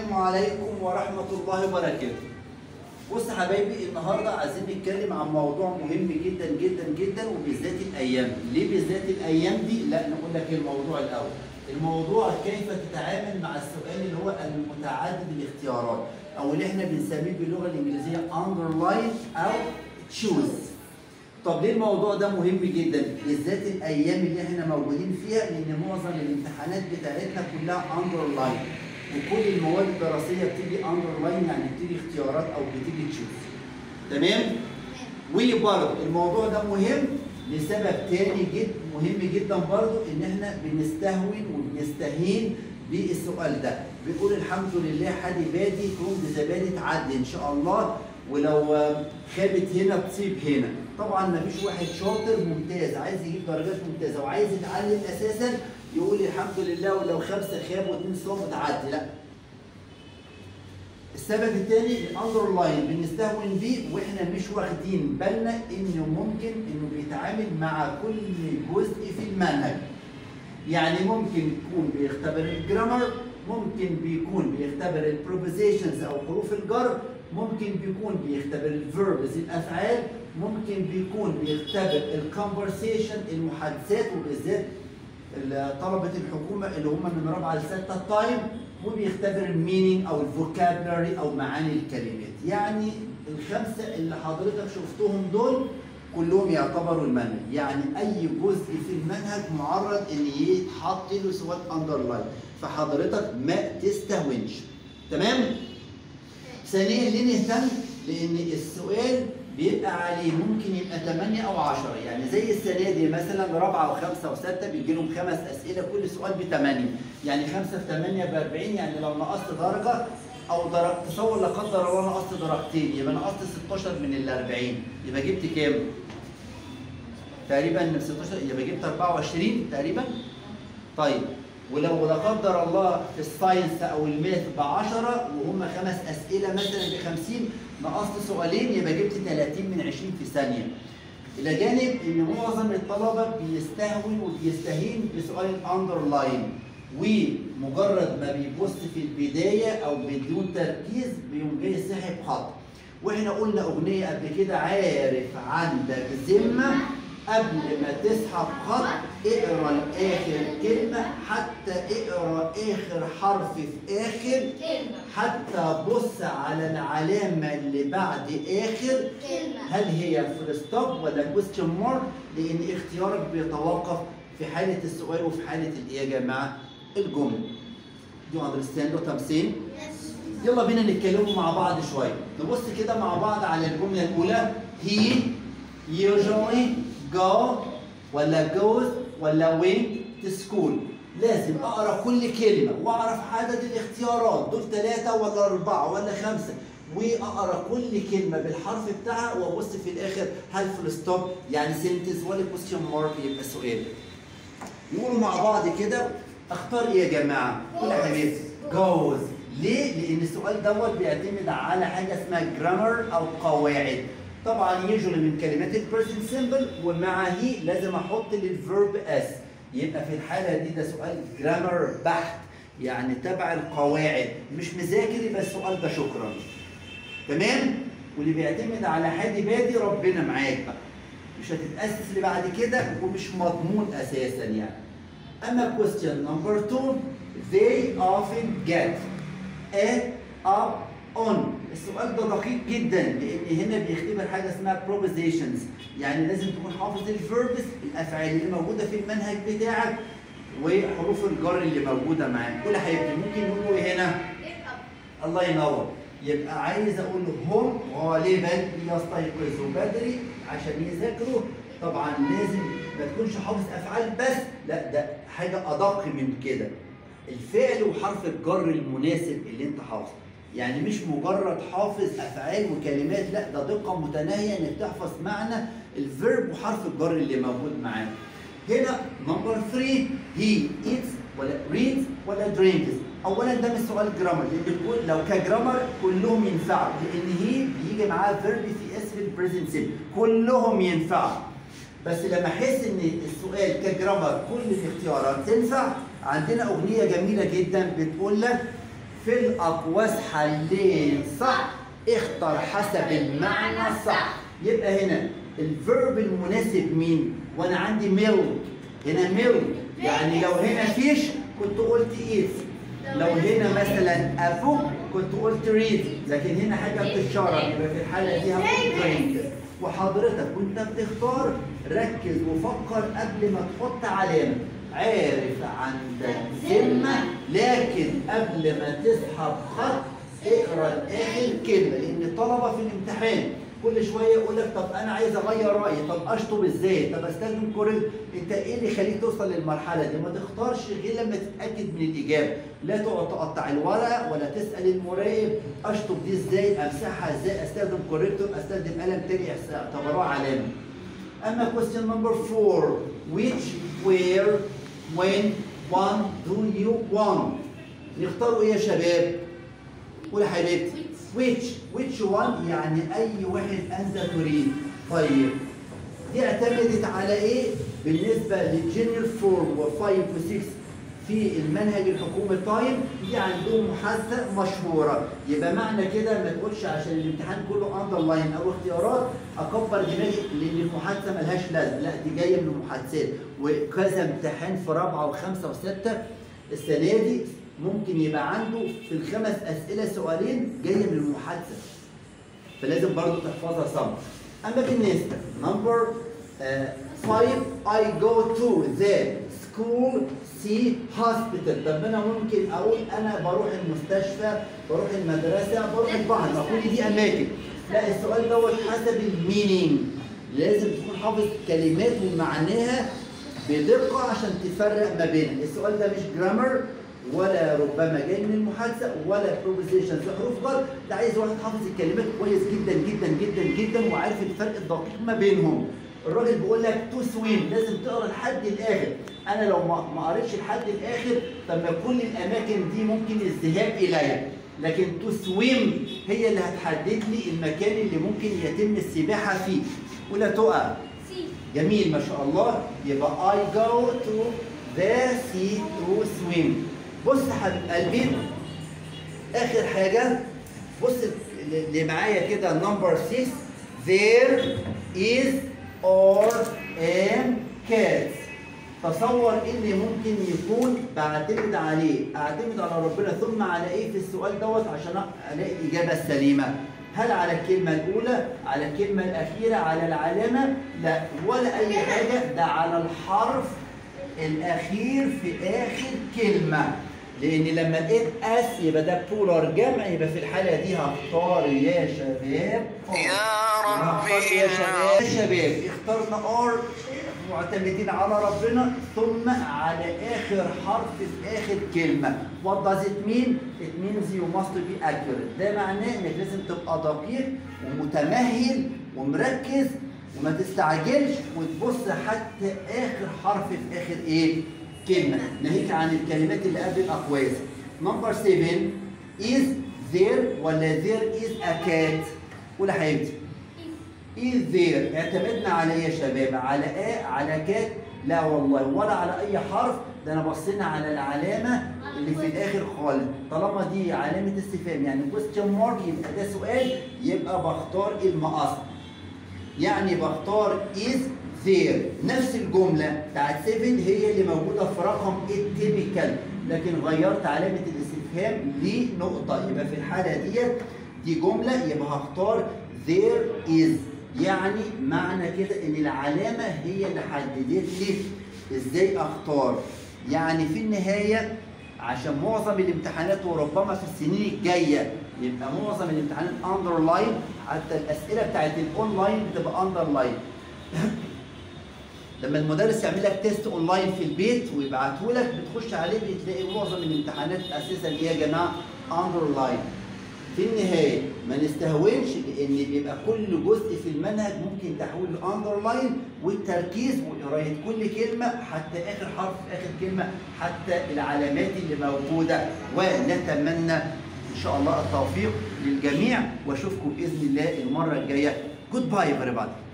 عليكم ورحمة الله وبركاته. بص يا حبايبي النهارده عايزين نتكلم عن موضوع مهم جدا جدا جدا وبالذات الايام دي، ليه بالذات الايام دي؟ لا نقول لك الموضوع الاول. الموضوع كيف تتعامل مع السؤال اللي هو المتعدد الاختيارات او اللي احنا بنسميه باللغه الانجليزيه underline او choose. طب ليه الموضوع ده مهم جدا بالذات الايام اللي احنا موجودين فيها لان معظم الامتحانات بتاعتنا كلها اندرلاين وكل المواد الدراسيه بتيجي اندرلاين يعني بتيجي اختيارات او بتيجي تشوز تمام وبرضه الموضوع ده مهم لسبب تاني جد مهم جدا برضه ان احنا بنستهون وبنستهين بالسؤال ده بنقول الحمد لله حد بادي كون بزبادي تعدي ان شاء الله ولو خابت هنا تصيب هنا طبعا ما فيش واحد شاطر ممتاز عايز يجيب درجات ممتازه وعايز يتعلم اساسا يقول الحمد لله ولو خمسه خاب واثنين صوم تعدي لا السبب الثاني الاندرلاين بنستهون بيه واحنا مش واخدين بالنا انه ممكن انه بيتعامل مع كل جزء في المنهج يعني ممكن يكون بيختبر الجرامر ممكن بيكون بيختبر البروبوزيشنز او حروف الجر ممكن بيكون بيختبر الفيربز الافعال ممكن بيكون بيختبر الكونفرسيشن المحادثات وبالذات طلبه الحكومه اللي هم من رابعه لسته تايم وبيختبر المينينج او الفوكابلري او معاني الكلمات يعني الخمسه اللي حضرتك شفتهم دول كلهم يعتبروا المنهج يعني اي جزء في المنهج معرض ان يتحط له سؤال اندرلاين فحضرتك ما تستهونش تمام ثانيا ليه نهتم لان السؤال بيبقى عليه ممكن يبقى 8 او 10 يعني زي السنه دي مثلا رابعه وخمسه وسته بيجي لهم خمس اسئله كل سؤال ب 8 يعني 5 في 8 ب 40 يعني لو نقصت درجه او درجة تصور لا قدر الله نقصت درجتين يبقى نقصت 16 من ال 40 يبقى جبت كام؟ تقريبا 16 يبقى جبت 24 تقريبا طيب ولو لا قدر الله في الساينس او الماث ب 10 وهم خمس اسئله مثلا ب 50 نقصت سؤالين يبقى جبت 30 من 20 في ثانيه. الى جانب ان معظم الطلبه بيستهون وبيستهين بسؤال الاندرلاين ومجرد ما بيبص في البدايه او بدون تركيز بيقوم جاي ساحب خط. واحنا قلنا اغنيه قبل كده عارف عندك ذمه قبل ما تسحب خط اقرا لاخر كلمه حتى اقرا اخر حرف في اخر كلمة حتى بص على العلامه اللي بعد اخر كلمة هل هي فول ستوب ولا كويستشن مارك لان اختيارك بيتوقف في حاله السؤال وفي حاله الايه يا جماعه الجمله دو اندرستاند وات ام سين يلا بينا نتكلموا مع بعض شويه نبص كده مع بعض على الجمله الاولى he usually go ولا goes ولا went to school لازم اقرا كل كلمه واعرف عدد الاختيارات دول ثلاثه ولا اربعه ولا خمسه واقرا كل كلمه بالحرف بتاعها وابص في الاخر هل فول ستوب يعني سنتنس ولا كويستشن مارك يبقى سؤال نقول مع بعض كده اختار ايه يا جماعه؟ قول يا حبيبي جوز ليه؟ لان السؤال دوت بيعتمد على حاجه اسمها جرامر او قواعد طبعا يجري من كلمات البريزنت سيمبل ومع هي لازم احط للفيرب اس يبقى في الحاله دي ده سؤال جرامر بحت يعني تبع القواعد مش مذاكر يبقى السؤال ده شكرا تمام واللي بيعتمد على حادي بادي ربنا معاك بقى مش هتتاسس اللي بعد كده ومش مضمون اساسا يعني اما question number two they often get a up on السؤال ده دقيق جدا لان هنا بيختبر حاجه اسمها propositions يعني لازم تكون حافظ الفيربس الافعال اللي موجوده في المنهج بتاعك وحروف الجر اللي موجوده معاك قول يا حبيبي ممكن نقول إيه هنا الله ينور يبقى عايز اقول هم غالبا بيستيقظوا بدري عشان يذاكروا طبعا لازم ما تكونش حافظ افعال بس لا ده حاجه ادق من كده الفعل وحرف الجر المناسب اللي انت حافظه يعني مش مجرد حافظ افعال وكلمات لا ده دقه متناهيه انك تحفظ معنى الفيرب وحرف الجر اللي موجود معاه هنا نمبر 3 هي ايتس ولا ريدز ولا درينكس اولا ده مش سؤال جرامر لان بتقول لو كجرامر كلهم ينفعوا لان هي بيجي معاها فيرب في اسم البريزنت سيمبل كلهم ينفعوا بس لما احس ان السؤال كجرامر كل الاختيارات تنفع عندنا اغنيه جميله جدا بتقول لك في الأقواس حلين صح اختر حسب المعنى الصح يبقى هنا الفيرب المناسب مين وانا عندي ميل هنا ميل يعني لو هنا فيش كنت قلت ايت لو هنا مثلا ابو كنت قلت ريد لكن هنا حاجه بتتشرب يبقى في الحاله دي هقول درينك وحضرتك وانت بتختار ركز وفكر قبل ما تحط علامه عارف عندك ذمه لكن قبل ما تسحب خط اقرا اخر كلمه لان الطلبه في الامتحان كل شويه يقول لك طب انا عايز اغير رايي طب اشطب ازاي طب استخدم كوريج انت ايه اللي يخليك توصل للمرحله دي ما تختارش غير لما تتاكد من الاجابه لا تقعد تقطع الورق ولا تسال المراقب اشطب دي ازاي امسحها ازاي استخدم كوريكتور استخدم قلم تاني اعتبروها علامه اما question number 4 which where when when do you want نختاروا ايه يا شباب قول يا حبيبتي which which one يعني اي واحد انت تريد طيب دي اعتمدت على ايه بالنسبه للجينير فورم و5 و6 في المنهج الحكومي تايم دي عندهم محادثه مشهوره يبقى معنى كده ما تقولش عشان الامتحان كله اندرلاين او اختيارات اكبر دماغي لان المحادثه ملهاش لازمه لا دي جايه من المحادثات وكذا امتحان في رابعه وخمسه وسته السنه دي ممكن يبقى عنده في الخمس اسئله سؤالين جايه من المحادثه فلازم برضو تحفظها صم اما بالنسبه نمبر 5 I go to the school see hospital طب انا ممكن اقول انا بروح المستشفى بروح المدرسه بروح البحر ما كل دي اماكن لا السؤال دوت حسب المينينج لازم تكون حافظ كلمات ومعناها بدقه عشان تفرق ما بينها السؤال ده مش جرامر ولا ربما جاي من المحادثه ولا بروبوزيشنز حروف غلط ده عايز واحد حافظ الكلمات كويس جدا جدا جدا جدا وعارف الفرق الدقيق ما بينهم الراجل بيقول لك تو سويم لازم تقرا لحد الاخر انا لو ما ما قريتش لحد الاخر طب ما كل الاماكن دي ممكن الذهاب اليها لكن تو سويم هي اللي هتحدد لي المكان اللي ممكن يتم السباحه فيه ولا تقع جميل ما شاء الله يبقى I go to the sea to swim بص يا حبيب قلبي اخر حاجه بص اللي معايا كده نمبر 6 there is or am cat تصور ايه اللي ممكن يكون بعتمد عليه اعتمد على ربنا ثم على ايه في السؤال دوت عشان الاقي الاجابه السليمه هل على الكلمة الأولى؟ على الكلمة الأخيرة؟ على العلامة؟ لا ولا أي حاجة ده على الحرف الأخير في آخر كلمة لأن لما لقيت أس يبقى ده بولار جمع يبقى في الحالة دي هختار يا شباب يا ربي هختار يا شباب يا شباب اخترنا ار معتمدين على ربنا ثم على آخر حرف في آخر كلمة What does it mean? It means you must be accurate ده معناه إنك لازم تبقى دقيق ومتمهل ومركز وما تستعجلش وتبص حتى آخر حرف في آخر إيه؟ كلمة ناهيك عن الكلمات اللي قبل الأقواس Number 7 is there ولا there is a cat قول يا حبيبتي is there اعتمدنا على ايه يا شباب على ايه على كات لا والله ولا على اي حرف ده انا بصينا على العلامه اللي في الاخر خالص طالما دي علامه استفهام يعني question mark يبقى ده سؤال يبقى بختار المقص يعني بختار is there نفس الجمله بتاعت 7 هي اللي موجوده في رقم التيبيكال لكن غيرت علامه الاستفهام لنقطه يبقى في الحاله ديت دي جمله يبقى هختار there is يعني معنى كده ان العلامه هي اللي حددت لي ازاي اختار يعني في النهايه عشان معظم الامتحانات وربما في السنين الجايه يبقى معظم الامتحانات اندرلاين حتى الاسئله بتاعت الاونلاين بتبقى اندرلاين لما المدرس يعمل لك تيست اونلاين في البيت ويبعته لك بتخش عليه بتلاقي معظم الامتحانات اساسا ايه يا جماعه اندرلاين في النهايه ما نستهونش لان بيبقى كل جزء في المنهج ممكن تحويل الاندرلاين والتركيز وقرايه كل كلمه حتى اخر حرف في اخر كلمه حتى العلامات اللي موجوده ونتمنى ان شاء الله التوفيق للجميع واشوفكم باذن الله المره الجايه جود باي everybody